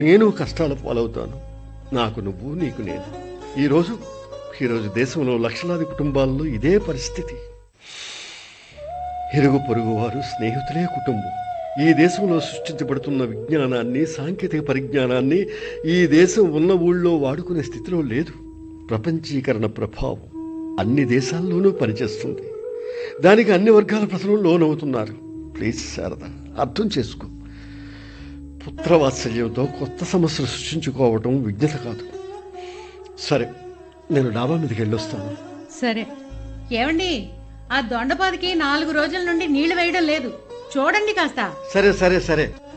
నేను కష్టాల పాలవుతాను నాకు నువ్వు నీకు నేను ఈరోజు ఈరోజు దేశంలో లక్షలాది కుటుంబాల్లో ఇదే పరిస్థితి ఇరుగు పొరుగు వారు స్నేహితులే కుటుంబం ఈ దేశంలో సృష్టించబడుతున్న విజ్ఞానాన్ని సాంకేతిక పరిజ్ఞానాన్ని ఈ దేశం ఉన్న ఊళ్ళో వాడుకునే స్థితిలో లేదు ప్రపంచీకరణ ప్రభావం అన్ని దేశాల్లోనూ పనిచేస్తుంది దానికి అన్ని వర్గాల ప్రజలు లోనవుతున్నారు ప్లీజ్ శారద అర్థం చేసుకో పుత్రవాత్సల్యంతో కొత్త సమస్యలు సృష్టించుకోవటం విజ్ఞత కాదు సరే నేను డాబా మీదకి వెళ్ళొస్తాను సరే ఏమండి ఆ దొండపాదికి నాలుగు రోజుల నుండి నీళ్లు వేయడం లేదు చూడండి కాస్త సరే సరే సరే